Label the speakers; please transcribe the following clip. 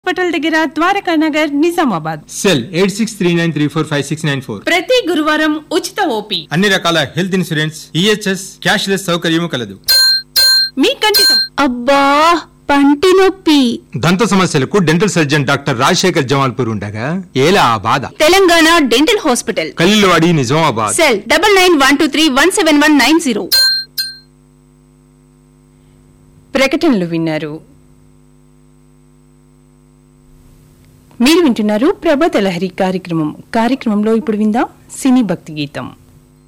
Speaker 1: hospital దగ్గర Dwaraka Nagar Nizamabad
Speaker 2: cell eight six three nine three four five six nine four
Speaker 1: ప్రతి గురువారం ఉచిత ఓపీ
Speaker 2: అన్ని రకాల హెల్త్ ఇన్సూరెన్స్ ఈహెచ్ఎస్ క్యాష్లెస్ సౌకర్యము కలదు
Speaker 1: మీ కంటి సం-
Speaker 3: అబ్బా పంటి నొప్పి
Speaker 2: దంత సమస్యలకు dental surgeon doctor Rajasekhar Jamalpur ఉండగా ఏలా ఆ బాధ
Speaker 3: Telangana dental hospital
Speaker 2: Kalluvadi Nizamabad
Speaker 3: cell double nine one two three one seven one nine zero
Speaker 1: ప్రకటనలు విన్నారు మీరు వింటున్నారు ప్రభాత లహరి కార్యక్రమం కార్యక్రమంలో ఇప్పుడు విందాం సినీ భక్తి గీతం